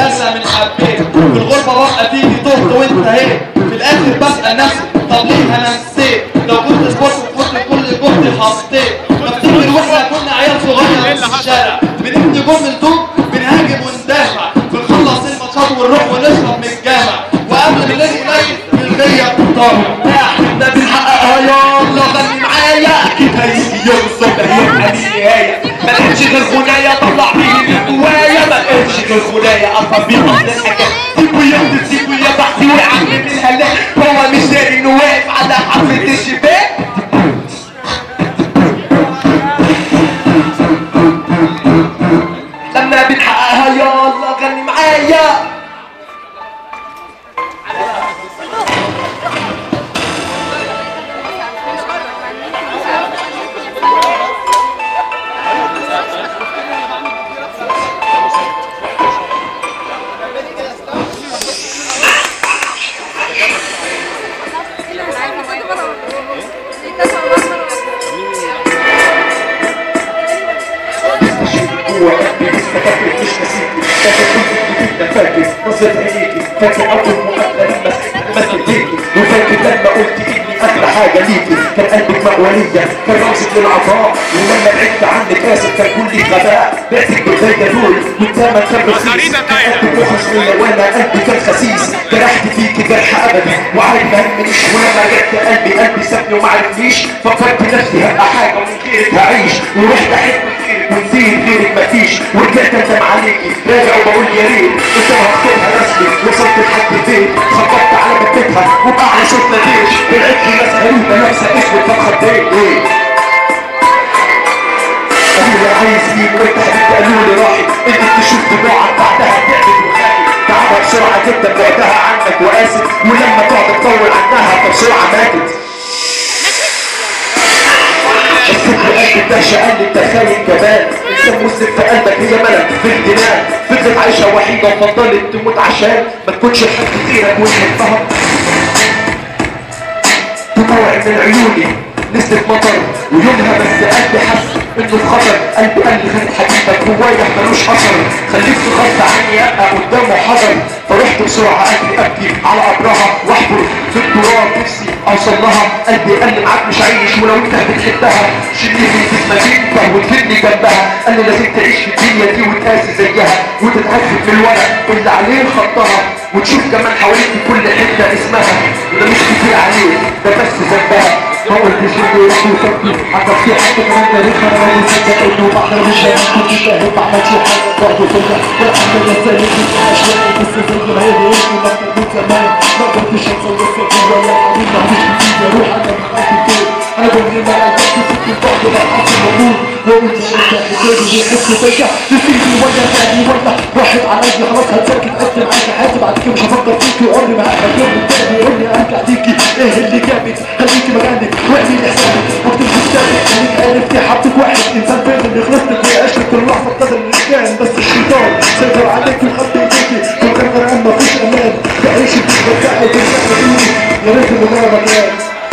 اغلى من حبيت في الغربه ببقى فيكي تهت وانت اهي في الاخر بسال نفسي طب ليه انا نسيت لو كنت سبورت وكنت كل جهدي حطيت بفتكر واحنا كنا عيال صغيره في الشارع بنبني جول من طوب بنهاجم وندافع بنخلص الماتشات ونروح ونشرب من الجامع وقبل ما نلاقي قليل بالغية بتطار احنا بنحققها يلا غني معايا اكيد هيجي يوم الصبح هيبقى دي النهايه ما لقيتش غير غنايه طلع بيه اللي جوايا ما لقيتش غير غنايه اصلا بيه اصل الحكايه سيبوا يا سيبوا يا بحثي وقع من الهلاك هو مش داري انه واقف على حافه الشباك لما بنحققها يلا غني معايا جوا قلبي لسه فاكر مش نسيتي فاكر كنت جديد فاكر نظرة عينيكي فاكر أول مقابلة لما لما اديتي وفاكر لما قلت إني أغلى حاجة ليكي كان قلبك مأوانية كان رمزك للعطاء ولما بعدت عنك آسف كان كل غباء بعتك بالغاية دول والزمن كان رخيص كان قلبك وحش ليا وأنا قلبي كان خسيس جرحت فيكي جرح أبدي وعارف ما همنيش ولما جت قلبي قلبي سابني وما عرفنيش فكرت نفسي هبقى حاجة ومن غيرك هعيش ورحت أحب غيرك ونسيت غيرك مفيش ورجعت اندم عليكي راجع وبقول يا ريت انت هختارها رسمي وصلت لحد البيت خبطت على بكتها وبأعلى صوت ناديش طلعت لي ناس غريبة لابسة اسود فاتخضيت ايه قالوا لي عايز مين وانت حبيبتي قالوا لي راحت انت تشوف دموعك بعدها تعبت وخافت تعبها بسرعة جدا بعدها عنك وقاست ولما تقعد تطول عنها فبسرعة ماتت الفكر قلبك ده شقلب تخيل كمان انسان مسلم في قلبك هي ملك في الدماغ فضلت عايشة وحيدة وفضلت تموت عشان ما تكونش لحد غيرك وتحبها دموع من عيوني نزلت مطر ويومها بس قلبي حس انه في خطر قلبي قال لي خد حبيبك جوايا ملوش اثر خليك تغطى عني ابقى قدامه حجر فرحت بسرعه قلبي ابكي على قبرها واحفر في التراب نفسي اوصل لها قلبي قال لي معاك مش عايش ولو انت بتحبها شيلني في مدينتك وتفيدني جنبها قال لي لازم تعيش في الدنيا دي وتقاسي زيها وتتعذب في الورق اللي عليه خطها وتشوف كمان حواليك في كل حته اسمها وده مش كتير عليك ده بس ذنبها ما قلتش اني رح يفكر حتى في حد كمان تاريخ انا ما يصدق انه بحر مش كنت فاهم ما عملتش حاجه برضه فكره والحمد لله سالك في اشياء بس زي ما هي انت ما بتقول كمان ما كنتش هتصور فيك ولا حبيبي ما فيش جديد يا روح انا معاك كده انا بقول ما انا كنت في البعد ما حد موجود وقلت انت حسابي بيحس فيا تسيبني ولا تاني ولا واحد عليا خلاص هتسكت قدم معاك حياتي بعد كده مش هفكر فيكي وعمري ما هبقى يوم التاني يقول لي ارجع ليكي ايه اللي جابك خليكي مكانك واعملي حسابك واكتب حسابك خليك عرفتي حطك واحد انسان فين اللي خلصتك وعشت كل لحظه بقدر الامكان بس الشيطان سيطر عليك وخد ايديكي وكان غرقان مفيش امان تعيشي بتتبعي وتتبعي يا ريت اللي ما مكان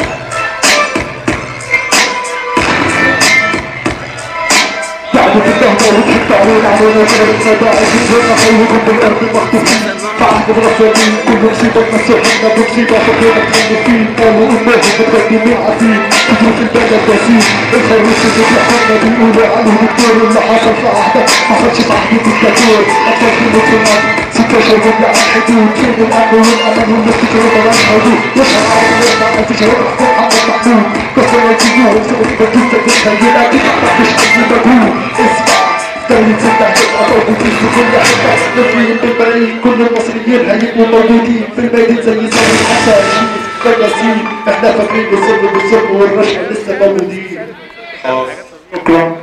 بعد الدهر وتحب علينا علينا كده بتصدق جيبنا خيكم بالارض مخطوفين بعد برفضين كل مصيبة مسحنا بمصيبة فكرنا مخلفين قالوا انهم متقدمين عتيد تجروا في البلد بسيط الخروج اللي بيحنا بيقولوا عنه دكتور اللي حصل في عهدك ما حصلش في عهد الدكتاتور اكتر في المسلمات 16 جملة عن حدود فين الامن والامان والناس تجرب على الحدود يشهر على الوضع ما تجرب حسين محمد محمود كسر الجيوب سوي بدون تتخيل اكيد مش اي مجهود اسمع تاني ستة هتبقى موجودين في كل حتة نازلين بالملايين كل المصريين هيبقوا موجودين في الميدان زي سنة 25 كراسين احنا فاكرين بالظلم بالظلم والرشوة لسه موجودين شكرا